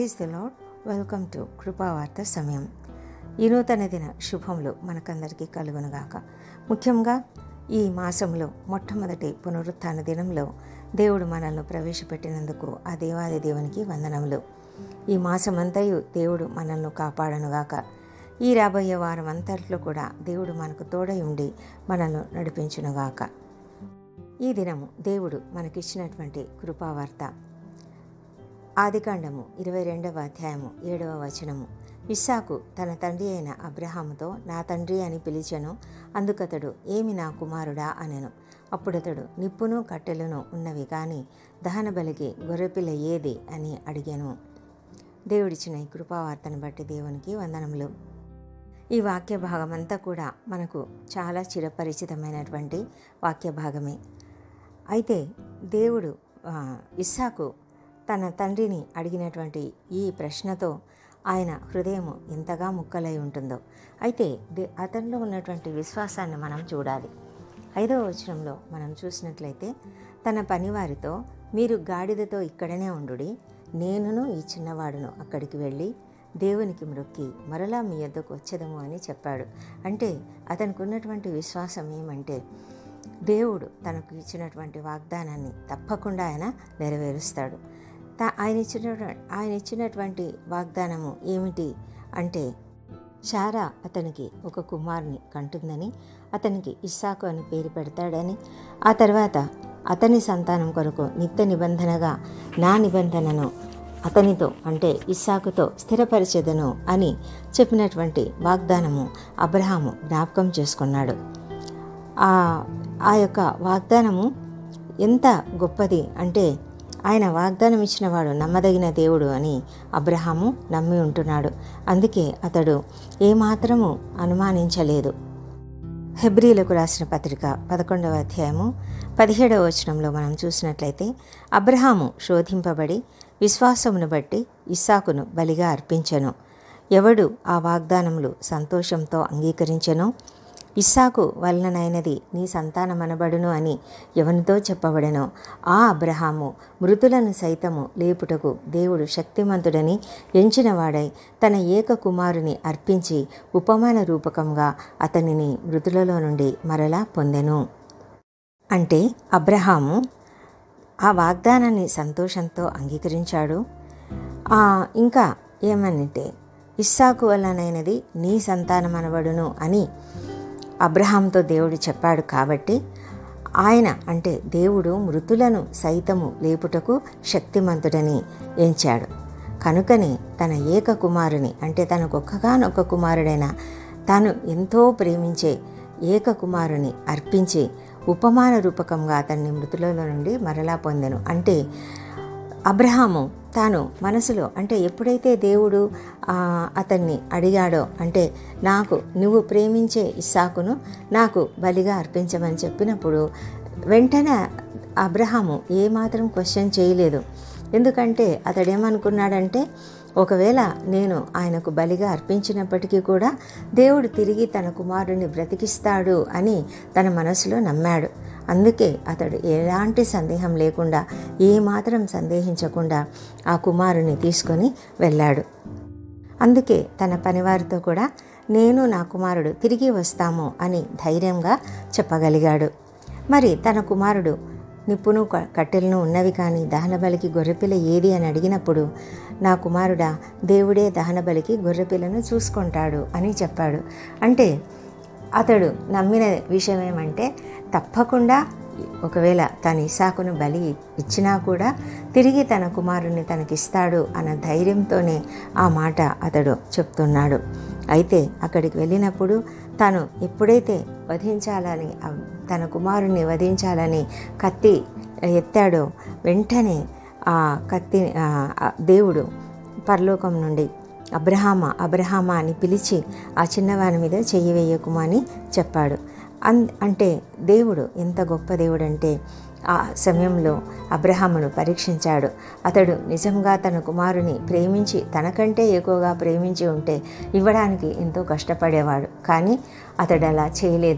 praise the Lord welcome to కృపావార్త సమయం ఈ నూతన దిన శుభములు మనకందరికీ కలుగునుగాక ముఖ్యంగా ఈ మాసంలో మొట్టమొదటి పునరుత్థాన దినంలో దేవుడు మనల్ని ప్రవేశపెట్టినందుకు ఆ దేవాది దేవునికి వందనములు ఈ మాసమంతయు దేవుడు మనల్ని కాపాడనుగాక ఈ రాబోయే వారం అంతట్లో కూడా దేవుడు మనకు తోడై ఉండి మనల్ని నడిపించునుగాక ఈ దినము దేవుడు మనకిచ్చినటువంటి కృపావార్త ఆదికాండము ఇరవై రెండవ అధ్యాయము ఏడవ వచనము ఇస్సాకు తన తండ్రి అయిన అబ్రహాముతో నా తండ్రి అని పిలిచెను అందుకతడు ఏమి నా కుమారుడా అనెను అప్పుడతడు నిప్పును కట్టెలను ఉన్నవి కానీ దహన బలికి గొర్రెపిల్ల ఏది అని అడిగాను దేవుడిచ్చిన ఈ కృపావార్తను బట్టి దేవునికి వందనములు ఈ వాక్య భాగం అంతా కూడా మనకు చాలా చిరపరిచితమైనటువంటి వాక్య భాగమే అయితే దేవుడు ఆ, ఇస్సాకు తన తండ్రిని అడిగినటువంటి ఈ ప్రశ్నతో ఆయన హృదయం ఎంతగా ముక్కలై ఉంటుందో అయితే దే- అతనిలో ఉన్నటువంటి విశ్వాసాన్ని మనం చూడాలి ఐదవ వచనంలో మనం చూసినట్లయితే తన పనివారితో మీరు గాడిదతో ఇక్కడనే ఉండుడి నేనును ఈ చిన్నవాడును అక్కడికి వెళ్ళి దేవునికి మ్రొక్కి మరలా మీ యొద్దకు వచ్చేదము అని చెప్పాడు అంటే అతనికి ఉన్నటువంటి విశ్వాసం ఏమంటే దేవుడు తనకు ఇచ్చినటువంటి వాగ్దానాన్ని తప్పకుండా ఆయన నెరవేరుస్తాడు తా ఆయన ఇచ్చినటువంటి ఆయన ఇచ్చినటువంటి వాగ్దానము ఏమిటి అంటే శారా అతనికి ఒక కుమారుని కంటుందని అతనికి ఇస్సాకు అని పేరు పెడతాడని ఆ తర్వాత అతని సంతానం కొరకు నిత్య నిబంధనగా నా నిబంధనను అతనితో అంటే ఇస్సాకుతో స్థిరపరిచెదను అని చెప్పినటువంటి వాగ్దానము అబ్రహాము జ్ఞాపకం చేసుకున్నాడు ఆ ఆ యొక్క వాగ్దానము ఎంత గొప్పది అంటే ఆయన వాగ్దానం ఇచ్చినవాడు నమ్మదగిన దేవుడు అని అబ్రహాము నమ్మి ఉంటున్నాడు అందుకే అతడు ఏమాత్రము అనుమానించలేదు హెబ్రీలకు రాసిన పత్రిక పదకొండవ అధ్యాయము పదిహేడవ వచనంలో మనం చూసినట్లయితే అబ్రహాము శోధింపబడి విశ్వాసమును బట్టి ఇస్సాకును బలిగా అర్పించెను ఎవడు ఆ వాగ్దానములు సంతోషంతో అంగీకరించెనో ఇస్సాకు వలననైనది నీ సంతానమనబడును అని ఎవనితో చెప్పబడెనో ఆ అబ్రహాము మృతులను సైతము లేపుటకు దేవుడు శక్తిమంతుడని ఎంచినవాడై తన ఏక కుమారుని అర్పించి ఉపమాన రూపకంగా అతనిని మృతులలో నుండి మరలా పొందెను అంటే అబ్రహాము ఆ వాగ్దానాన్ని సంతోషంతో అంగీకరించాడు ఆ, ఇంకా ఏమనంటే ఇస్సాకు వలనైనది నీ సంతానమనబడును అని అబ్రహాంతో దేవుడు చెప్పాడు కాబట్టి ఆయన అంటే దేవుడు మృతులను సైతము లేపుటకు శక్తిమంతుడని ఎంచాడు కనుకనే తన ఏక కుమారుని అంటే తనకొక్కగానొక్క కుమారుడైన తాను ఎంతో ప్రేమించే ఏక కుమారుని అర్పించి ఉపమాన రూపకంగా అతన్ని మృతులలో నుండి మరలా పొందెను అంటే అబ్రహాము తాను మనసులో అంటే ఎప్పుడైతే దేవుడు ఆ, అతన్ని అడిగాడో అంటే నాకు నువ్వు ప్రేమించే ఇస్సాకును నాకు బలిగా అర్పించమని చెప్పినప్పుడు వెంటనే అబ్రహాము ఏమాత్రం క్వశ్చన్ చేయలేదు ఎందుకంటే అతడేమనుకున్నాడంటే ఒకవేళ నేను ఆయనకు బలిగా అర్పించినప్పటికీ కూడా దేవుడు తిరిగి తన కుమారుని బ్రతికిస్తాడు అని తన మనసులో నమ్మాడు అందుకే అతడు ఎలాంటి సందేహం లేకుండా ఏమాత్రం సందేహించకుండా ఆ కుమారుని తీసుకొని వెళ్ళాడు అందుకే తన పనివారితో కూడా నేను నా కుమారుడు తిరిగి వస్తాము అని ధైర్యంగా చెప్పగలిగాడు మరి తన కుమారుడు నిప్పును క- కట్టెలను ఉన్నవి కానీ దహనబలికి గొర్రెపిల్ల ఏది అని అడిగినప్పుడు నా కుమారుడా దేవుడే దహనబలికి గొర్రెపిల్లను చూసుకుంటాడు అని చెప్పాడు అంటే అతడు నమ్మిన విషయం ఏమంటే తప్పకుండా ఒకవేళ తన ఇసాకును బలి ఇచ్చినా కూడా తిరిగి తన కుమారుణ్ణి తనకిస్తాడు అన్న ధైర్యంతోనే ఆ మాట అతడు చెప్తున్నాడు అయితే అక్కడికి వెళ్ళినప్పుడు తాను ఎప్పుడైతే వధించాలని ఆ తన కుమారుణ్ణి వధించాలని కత్తి ఎత్తాడో వెంటనే ఆ కత్తి ఆ, ఆ దేవుడు పరలోకం నుండి అబ్రహామ అబ్రహామ అని పిలిచి ఆ చిన్నవాని మీద చెయ్యి వేయకుమా అని చెప్పాడు అన్ అంటే దేవుడు ఎంత గొప్ప దేవుడు అంటే ఆ సమయంలో అబ్రహామును పరీక్షించాడు అతడు నిజంగా తన కుమారుని ప్రేమించి తనకంటే ఎక్కువగా ప్రేమించి ఉంటే ఇవ్వడానికి ఎంతో కష్టపడేవాడు కానీ అతడు అలా చేయలేదు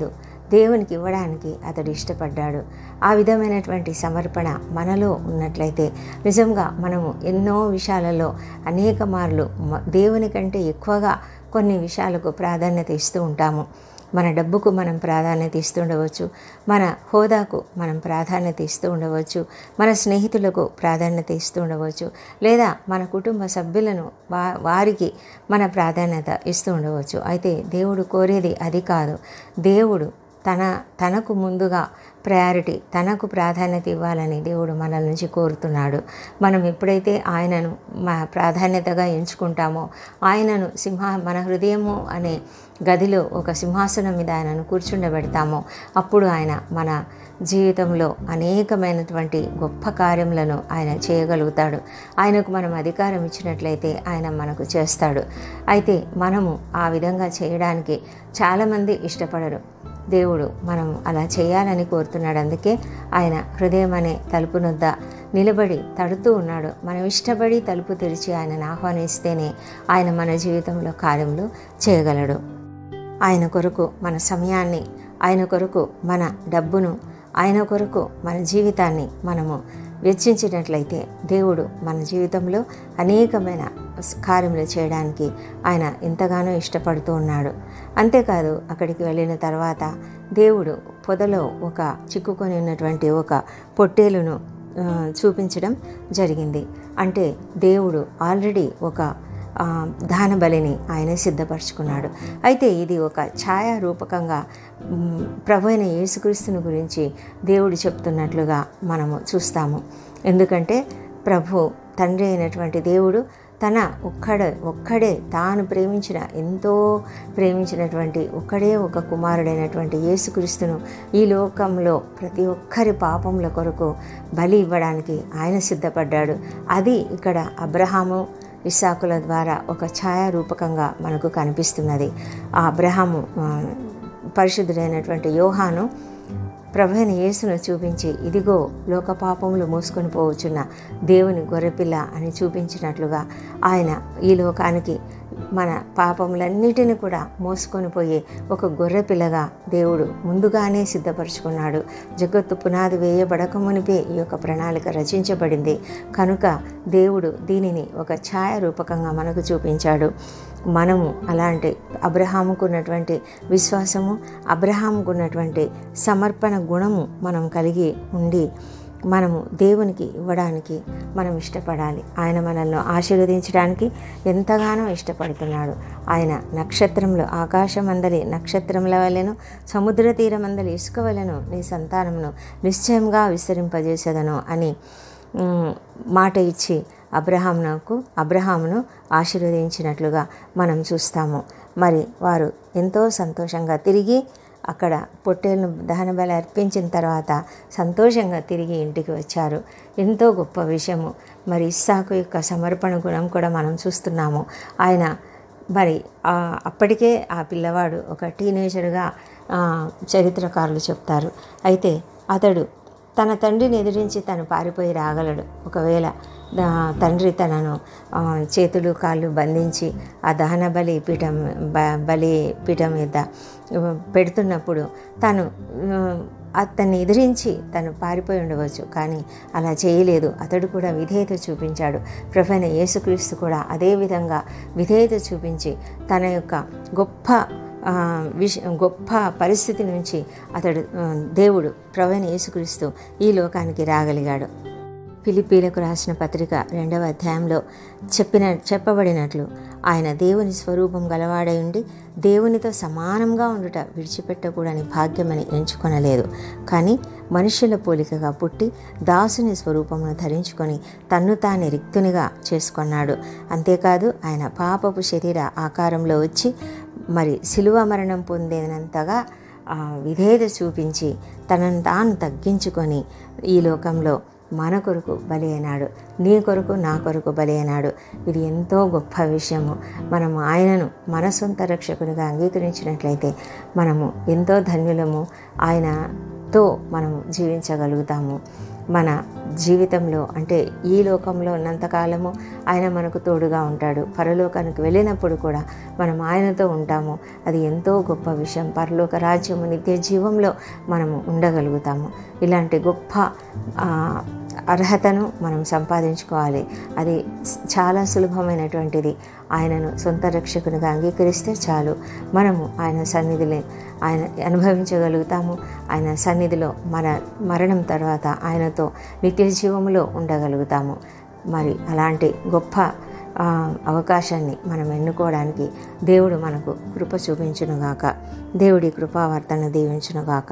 దేవునికి ఇవ్వడానికి అతడు ఇష్టపడ్డాడు ఆ విధమైనటువంటి సమర్పణ మనలో ఉన్నట్లయితే నిజంగా మనము ఎన్నో విషయాలలో అనేక మార్లు మ- దేవుని కంటే ఎక్కువగా కొన్ని విషయాలకు ప్రాధాన్యత ఇస్తూ ఉంటాము మన డబ్బుకు మనం ప్రాధాన్యత ఇస్తూ ఉండవచ్చు మన హోదాకు మనం ప్రాధాన్యత ఇస్తూ ఉండవచ్చు మన స్నేహితులకు ప్రాధాన్యత ఇస్తూ ఉండవచ్చు లేదా మన కుటుంబ సభ్యులను వా వారికి మన ప్రాధాన్యత ఇస్తూ ఉండవచ్చు అయితే దేవుడు కోరేది అది కాదు దేవుడు తన తనకు ముందుగా ప్రయారిటీ తనకు ప్రాధాన్యత ఇవ్వాలని దేవుడు మనల నుంచి కోరుతున్నాడు మనం ఎప్పుడైతే ఆయనను మా ప్రాధాన్యతగా ఎంచుకుంటామో ఆయనను సింహ మన హృదయము అనే గదిలో ఒక సింహాసనం మీద ఆయనను కూర్చుండబెడతామో అప్పుడు ఆయన మన జీవితంలో అనేకమైనటువంటి గొప్ప కార్యములను ఆయన చేయగలుగుతాడు ఆయనకు మనం అధికారం ఇచ్చినట్లయితే ఆయన మనకు చేస్తాడు అయితే మనము ఆ విధంగా చేయడానికి చాలామంది ఇష్టపడరు దేవుడు మనం అలా చేయాలని కోరుతున్నాడు అందుకే ఆయన హృదయం అనే తలుపు నొద్ద నిలబడి తడుతూ ఉన్నాడు మనం ఇష్టపడి తలుపు తెరిచి ఆయనను ఆహ్వానిస్తేనే ఆయన మన జీవితంలో కార్యములు చేయగలడు ఆయన కొరకు మన సమయాన్ని ఆయన కొరకు మన డబ్బును ఆయన కొరకు మన జీవితాన్ని మనము వెచ్చించినట్లయితే దేవుడు మన జీవితంలో అనేకమైన కార్యములు చేయడానికి ఆయన ఎంతగానో ఇష్టపడుతూ ఉన్నాడు అంతేకాదు అక్కడికి వెళ్ళిన తర్వాత దేవుడు పొదలో ఒక చిక్కుకొని ఉన్నటువంటి ఒక పొట్టేలును ఆ, చూపించడం జరిగింది అంటే దేవుడు ఆల్రెడీ ఒక ఆ, దాన బలిని ఆయన సిద్ధపరచుకున్నాడు అయితే ఇది ఒక ఛాయారూపకంగా మ్, ప్రభు అయిన యేసుక్రీస్తుని గురించి దేవుడు చెప్తున్నట్లుగా మనము చూస్తాము ఎందుకంటే ప్రభు తండ్రి అయినటువంటి దేవుడు తన ఒక్కడ ఒక్కడే తాను ప్రేమించిన ఎంతో ప్రేమించినటువంటి ఒక్కడే ఒక కుమారుడైనటువంటి యేసుక్రీస్తును ఈ లోకంలో ప్రతి ఒక్కరి పాపముల కొరకు బలి ఇవ్వడానికి ఆయన సిద్ధపడ్డాడు అది ఇక్కడ అబ్రహాము ఇస్సాకుల ద్వారా ఒక ఛాయారూపకంగా మనకు కనిపిస్తున్నది ఆ అబ్రహాము ఆ, పరిశుద్ధుడైనటువంటి యోహాను ప్రభుని యేసును చూపించి ఇదిగో లోక పాపములు మోసుకొని పోవచ్చున్న దేవుని గొర్రెపిల్ల అని చూపించినట్లుగా ఆయన ఈ లోకానికి మన పాపములన్నిటిని కూడా మోసుకొని పోయే ఒక గొర్రెపిల్లగా దేవుడు ముందుగానే సిద్ధపరచుకున్నాడు జగత్తు పునాది వేయబడక మునిపే ఈ యొక్క ప్రణాళిక రచించబడింది కనుక దేవుడు దీనిని ఒక ఛాయారూపకంగా మనకు చూపించాడు మనము అలాంటి అబ్రహాముకు ఉన్నటువంటి విశ్వాసము అబ్రహాముకు ఉన్నటువంటి సమర్పణ గుణము మనం కలిగి ఉండి మనము దేవునికి ఇవ్వడానికి మనం ఇష్టపడాలి ఆయన మనల్ని ఆశీర్వదించడానికి ఎంతగానో ఇష్టపడుతున్నాడు ఆయన నక్షత్రంలో ఆకాశమందలి నక్షత్రముల వలెను సముద్ర తీరమందలి ఇసుక వలెను నీ సంతానమును నిశ్చయంగా విస్తరింపజేసేదను అని మ్, మాట ఇచ్చి అబ్రహామునకు అబ్రహామును ఆశీర్వదించినట్లుగా మనం చూస్తాము మరి వారు ఎంతో సంతోషంగా తిరిగి అక్కడ పొట్టేలను దహన బలి అర్పించిన తర్వాత సంతోషంగా తిరిగి ఇంటికి వచ్చారు ఎంతో గొప్ప విషయము మరి ఇస్సాకు యొక్క సమర్పణ గుణం కూడా మనం చూస్తున్నాము ఆయన మరి ఆ, అప్పటికే ఆ పిల్లవాడు ఒక టీనేజర్గా ఆ, చరిత్రకారులు చెప్తారు అయితే అతడు తన తండ్రిని ఎదిరించి తను పారిపోయి రాగలడు ఒకవేళ ఆ, తండ్రి తనను ఆ, చేతులు కాళ్ళు బంధించి ఆ దహన బలి పీఠం బ- బలి పీఠం మీద ఆ, పెడుతున్నప్పుడు తను ఆ, అతన్ని ఎదిరించి తను పారిపోయి ఉండవచ్చు కానీ అలా చేయలేదు అతడు కూడా విధేయత చూపించాడు ప్రఫైన యేసుక్రీస్తు కూడా అదే విధంగా విధేయత చూపించి తన యొక్క గొప్ప ఆ, విష గొప్ప పరిస్థితి నుంచి అతడు ఆ, దేవుడు ప్రవీణ యేసుక్రీస్తు ఈ లోకానికి రాగలిగాడు ఫిలిప్పీలకు రాసిన పత్రిక రెండవ అధ్యాయంలో చెప్పిన చెప్పబడినట్లు ఆయన దేవుని స్వరూపం గలవాడై ఉండి దేవునితో సమానంగా ఉండుట విడిచిపెట్టకూడని భాగ్యమని ఎంచుకొనలేదు కానీ మనుషుల పోలికగా పుట్టి దాసుని స్వరూపమును ధరించుకొని తన్ను తానే రిక్తునిగా చేసుకున్నాడు అంతేకాదు ఆయన పాపపు శరీర ఆకారంలో వచ్చి మరి శిలువ మరణం పొందినంతగా ఆ, విధేయత చూపించి తనను తాను తగ్గించుకొని ఈ లోకంలో మన కొరకు బలి అయినాడు నీ కొరకు నా కొరకు బలి అయినాడు ఇది ఎంతో గొప్ప విషయము మనము ఆయనను మన సొంత రక్షకునిగా అంగీకరించినట్లయితే మనము ఎంతో ధన్యులము ఆయనతో మనము జీవించగలుగుతాము మన జీవితంలో అంటే ఈ లోకంలో ఉన్నంతకాలము ఆయన మనకు తోడుగా ఉంటాడు పరలోకానికి వెళ్ళినప్పుడు కూడా మనం ఆయనతో ఉంటాము అది ఎంతో గొప్ప విషయం పరలోక రాజ్యము నిత్య జీవంలో మనము ఉండగలుగుతాము ఇలాంటి గొప్ప ఆ, అర్హతను మనం సంపాదించుకోవాలి అది స్- చాలా సులభమైనటువంటిది ఆయనను సొంత రక్షకునిగా అంగీకరిస్తే చాలు మనము ఆయన సన్నిధిని ఆయన అనుభవించగలుగుతాము ఆయన సన్నిధిలో మన మరణం తర్వాత ఆయనతో నిత్య జీవములో ఉండగలుగుతాము మరి అలాంటి గొప్ప ఆ, అవకాశాన్ని మనం ఎన్నుకోవడానికి దేవుడు మనకు కృప చూపించునుగాక దేవుడి కృపావర్తన దీవించునుగాక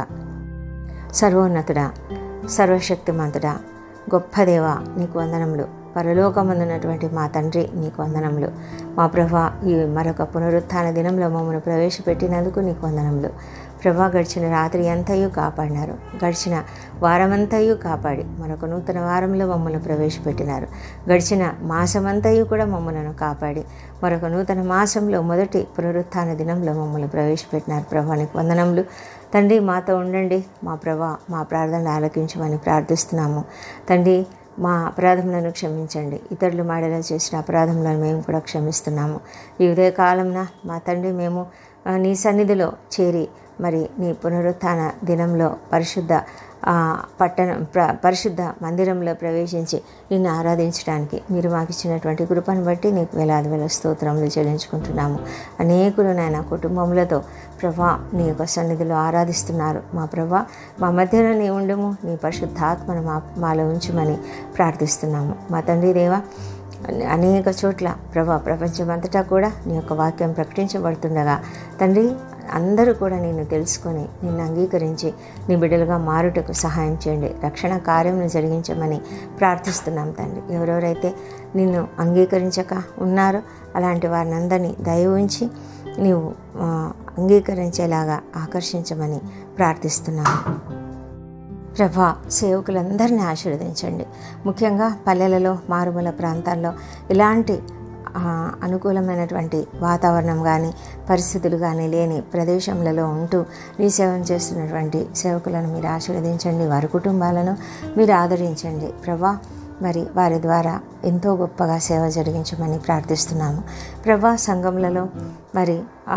సర్వోన్నతుడా సర్వశక్తిమంతుడా గొప్ప దేవ నీకు వందనములు పరలోకమందున్నటువంటి మా తండ్రి నీకు వందనములు మా ప్రభా ఈ మరొక పునరుత్థాన దినంలో మమ్మల్ని ప్రవేశపెట్టినందుకు నీకు వందనములు ప్రభా గడిచిన రాత్రి అంతయు కాపాడినారు గడిచిన వారమంతయు కాపాడి మరొక నూతన వారంలో మమ్మల్ని ప్రవేశపెట్టినారు గడిచిన మాసమంతయు కూడా మమ్మలను కాపాడి మరొక నూతన మాసంలో మొదటి పునరుత్థాన దినంలో మమ్మల్ని ప్రవేశపెట్టినారు ప్రభా నీకు వందనములు తండ్రి మాతో ఉండండి మా ప్రభా మా ప్రార్థనలు ఆలకించమని ప్రార్థిస్తున్నాము తండ్రి మా అపరాధములను క్షమించండి ఇతరులు మాడేలా చేసిన అపరాధములను మేము కూడా క్షమిస్తున్నాము ఈ ఉదయకాలంన మా తండ్రి మేము ఆ, నీ సన్నిధిలో చేరి మరి నీ పునరుత్థాన దినంలో పరిశుద్ధ ఆ, పట్టణం ప్ర పరిశుద్ధ మందిరంలో ప్రవేశించి నిన్ను ఆరాధించడానికి మీరు మాకు ఇచ్చినటువంటి కృపను బట్టి నీకు వేలాది వేల స్తోత్రములు చెల్లించుకుంటున్నాము అనేకులు నాయన కుటుంబములతో ప్రభా నీ యొక్క సన్నిధిలో ఆరాధిస్తున్నారు మా ప్రభా మా మధ్యలో నీ ఉండము నీ పరిశుద్ధాత్మను మా మాలో ఉంచుమని ప్రార్థిస్తున్నాము మా తండ్రి దేవా అనేక చోట్ల ప్రభా ప్రపంచమంతటా కూడా నీ యొక్క వాక్యం ప్రకటించబడుతుండగా తండ్రి అందరూ కూడా నిన్ను తెలుసుకొని నిన్ను అంగీకరించి నీ బిడ్డలుగా మారుటకు సహాయం చేయండి రక్షణ కార్యం జరిగించమని ప్రార్థిస్తున్నాం తండ్రి ఎవరెవరైతే నిన్ను అంగీకరించక ఉన్నారో అలాంటి వారిని అందరినీ దయ ఉంచి నీవు ఆ, అంగీకరించేలాగా ఆకర్షించమని ప్రార్థిస్తున్నాను ప్రభా సేవకులందరినీ ఆశీర్వదించండి ముఖ్యంగా పల్లెలలో మారుమూల ప్రాంతాల్లో ఇలాంటి ఆ, అనుకూలమైనటువంటి వాతావరణం కానీ పరిస్థితులు కానీ లేని ప్రదేశములలో ఉంటూ మీ సేవను చేస్తున్నటువంటి సేవకులను మీరు ఆశీర్వదించండి వారి కుటుంబాలను మీరు ఆదరించండి ప్రభా మరి వారి ద్వారా ఎంతో గొప్పగా సేవ జరిగించమని ప్రార్థిస్తున్నాము ప్రభా సంఘములలో మరి ఆ,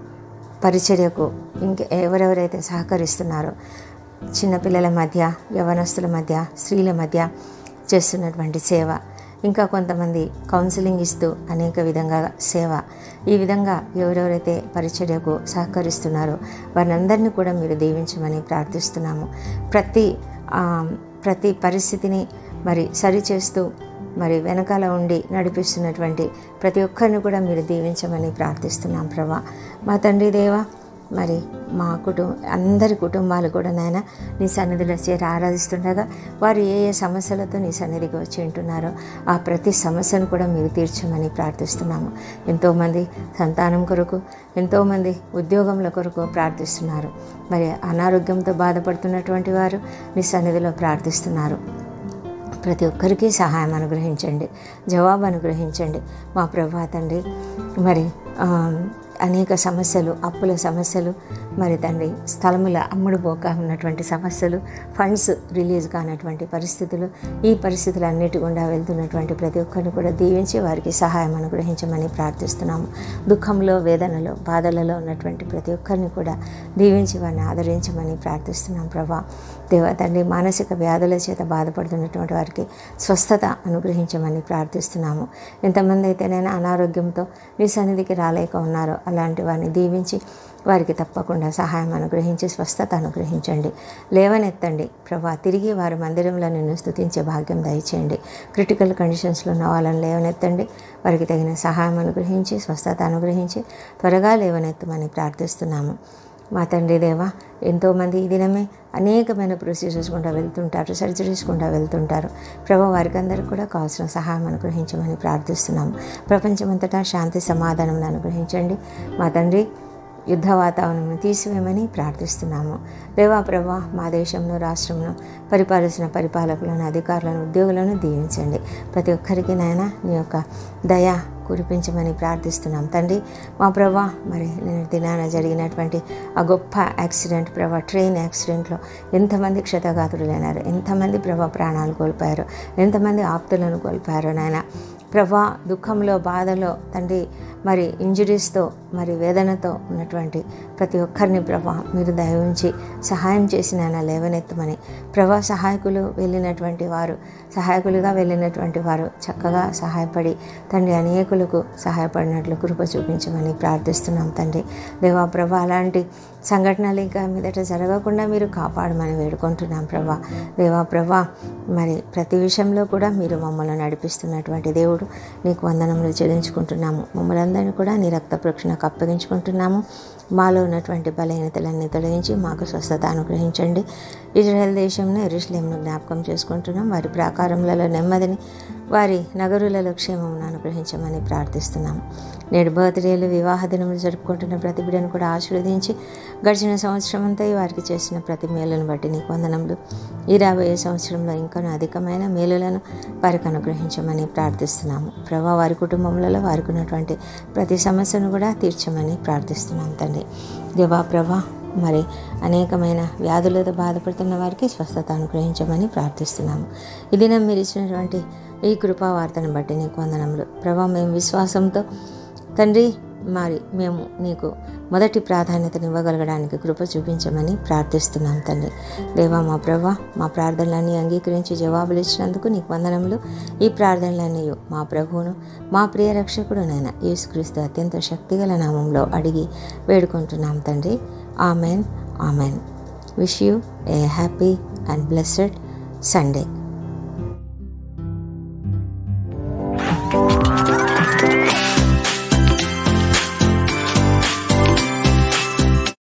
పరిచర్యకు ఇంక ఎవరెవరైతే సహకరిస్తున్నారో చిన్నపిల్లల మధ్య యవనస్తుల మధ్య స్త్రీల మధ్య చేస్తున్నటువంటి సేవ ఇంకా కొంతమంది కౌన్సిలింగ్ ఇస్తూ అనేక విధంగా సేవ ఈ విధంగా ఎవరెవరైతే పరిచర్యకు సహకరిస్తున్నారో వారిని కూడా మీరు దీవించమని ప్రార్థిస్తున్నాము ప్రతి ఆ, ప్రతి పరిస్థితిని మరి సరిచేస్తూ మరి వెనకాల ఉండి నడిపిస్తున్నటువంటి ప్రతి ఒక్కరిని కూడా మీరు దీవించమని ప్రార్థిస్తున్నాం ప్రభా మా తండ్రి దేవా మరి మా కుటుంబ అందరి కుటుంబాలు కూడా నాయన నీ సన్నిధిలో చేరి ఆరాధిస్తుండగా వారు ఏ ఏ సమస్యలతో నీ సన్నిధికి వచ్చి ఉంటున్నారో ఆ ప్రతి సమస్యను కూడా మీరు తీర్చమని ప్రార్థిస్తున్నాము ఎంతోమంది సంతానం కొరకు ఎంతోమంది ఉద్యోగముల కొరకు ప్రార్థిస్తున్నారు మరి అనారోగ్యంతో బాధపడుతున్నటువంటి వారు నీ సన్నిధిలో ప్రార్థిస్తున్నారు ప్రతి ఒక్కరికి సహాయం అనుగ్రహించండి జవాబు అనుగ్రహించండి మా ప్రభా తండ్రి మరి ఆ, అనేక సమస్యలు అప్పుల సమస్యలు మరి తండ్రి స్థలముల అమ్ముడుపోక ఉన్నటువంటి సమస్యలు ఫండ్స్ రిలీజ్ కానటువంటి పరిస్థితులు ఈ పరిస్థితులన్నిటి గుండా వెళ్తున్నటువంటి ప్రతి ఒక్కరిని కూడా దీవించి వారికి సహాయం అనుగ్రహించమని ప్రార్థిస్తున్నాము దుఃఖంలో వేదనలో బాధలలో ఉన్నటువంటి ప్రతి ఒక్కరిని కూడా దీవించి వారిని ఆదరించమని ప్రార్థిస్తున్నాం ప్రభా దేవ తండ్రి మానసిక వ్యాధుల చేత బాధపడుతున్నటువంటి వారికి స్వస్థత అనుగ్రహించమని ప్రార్థిస్తున్నాము ఎంతమంది అయితే నేను అనారోగ్యంతో మీ సన్నిధికి రాలేక ఉన్నారో అలాంటి వారిని దీవించి వారికి తప్పకుండా సహాయం అనుగ్రహించి స్వస్థత అనుగ్రహించండి లేవనెత్తండి ప్రభా తిరిగి వారి మందిరంలో నిన్ను స్థుతించే భాగ్యం దయచేయండి క్రిటికల్ కండిషన్స్లో ఉన్న వాళ్ళని లేవనెత్తండి వారికి తగిన సహాయం అనుగ్రహించి స్వస్థత అనుగ్రహించి త్వరగా లేవనెత్తమని ప్రార్థిస్తున్నాము మా తండ్రి దేవ ఎంతోమంది ఈ దినమే అనేకమైన ప్రొసీజర్స్ గుండా వెళ్తుంటారు సర్జరీస్ గుండా వెళ్తుంటారు ప్రభు వారికి అందరికీ కూడా కావాల్సిన సహాయం అనుగ్రహించమని ప్రార్థిస్తున్నాము ప్రపంచమంతటా శాంతి సమాధానం అనుగ్రహించండి మా తండ్రి యుద్ధ వాతావరణం తీసివేయమని ప్రార్థిస్తున్నాము దేవా ప్రభా మా దేశంలో రాష్ట్రంలో పరిపాలిస్తున్న పరిపాలకులను అధికారులను ఉద్యోగులను దీవించండి ప్రతి ఒక్కరికి నాయన నీ యొక్క దయ కురిపించమని ప్రార్థిస్తున్నాం తండ్రి మా ప్రభా మరి నేను దినాన జరిగినటువంటి ఆ గొప్ప యాక్సిడెంట్ ప్రభా ట్రైన్ యాక్సిడెంట్లో ఎంతమంది క్షతగాతులైనారు ఎంతమంది ప్రభా ప్రాణాలు కోల్పోయారు ఎంతమంది ఆప్తులను కోల్పోయారు నాయన ప్రభా దుఃఖంలో బాధలో తండ్రి మరి ఇంజురీస్తో మరి వేదనతో ఉన్నటువంటి ప్రతి ఒక్కరిని ప్రభా మీరు దయ ఉంచి సహాయం చేసిన ఆయన లేవనెత్తమని ప్రభా సహాయకులు వెళ్ళినటువంటి వారు సహాయకులుగా వెళ్ళినటువంటి వారు చక్కగా సహాయపడి తండ్రి అనేకులకు సహాయపడినట్లు కృప చూపించమని ప్రార్థిస్తున్నాం తండ్రి దేవా ప్రభా అలాంటి సంఘటనలు ఇంకా మీదట జరగకుండా మీరు కాపాడమని వేడుకుంటున్నాం ప్రభా దేవా ప్రభా మరి ప్రతి విషయంలో కూడా మీరు మమ్మల్ని నడిపిస్తున్నటువంటి దేవుడు నీకు వందనములు చెల్లించుకుంటున్నాము మమ్మల్ని అందరినీ కూడా నీ రక్త ప్రక్షణకు అప్పగించుకుంటున్నాము మాలో ఉన్నటువంటి బలహీనతలన్నీ తొలగించి మాకు స్వస్థత అనుగ్రహించండి ఇజ్రాయెల్ దేశంలో ఎరుషులేంను జ్ఞాపకం చేసుకుంటున్నాం వారి ప్రాకారములలో నెమ్మదిని వారి నగరులలో క్షేమమును అనుగ్రహించమని ప్రార్థిస్తున్నాం నేడు బర్త్డేలు వివాహ దినములు జరుపుకుంటున్న ప్రతి బిడ్డను కూడా ఆశీర్వదించి గడిచిన సంవత్సరం అంతా వారికి చేసిన ప్రతి మేలును బట్టి నీకు వందనములు ఈ రాబోయే సంవత్సరంలో ఇంకా అధికమైన మేలులను వారికి అనుగ్రహించమని ప్రార్థిస్తున్నాము ప్రభా వారి కుటుంబంలో వారికి ఉన్నటువంటి ప్రతి సమస్యను కూడా తీర్చమని ప్రార్థిస్తున్నాం తండ్రి దేవా ప్రభా మరి అనేకమైన వ్యాధులతో బాధపడుతున్న వారికి స్వస్థత అనుగ్రహించమని ప్రార్థిస్తున్నాము ఈ దినం మీరు ఇచ్చినటువంటి ఈ కృపా వార్తను బట్టి నీకు వందనములు ప్రభా మేము విశ్వాసంతో తండ్రి మరి మేము నీకు మొదటి ప్రాధాన్యతను ఇవ్వగలగడానికి కృప చూపించమని ప్రార్థిస్తున్నాం తండ్రి దేవా మా ప్రభా మా ప్రార్థనలన్నీ అంగీకరించి జవాబులు ఇచ్చినందుకు నీకు వందనములు ఈ ప్రార్థనలన్నీ మా ప్రభువును మా ప్రియ రక్షకుడునైన యేసుక్రీస్తు అత్యంత శక్తిగల నామంలో అడిగి వేడుకుంటున్నాం తండ్రి amen amen wish you a happy and blessed Sunday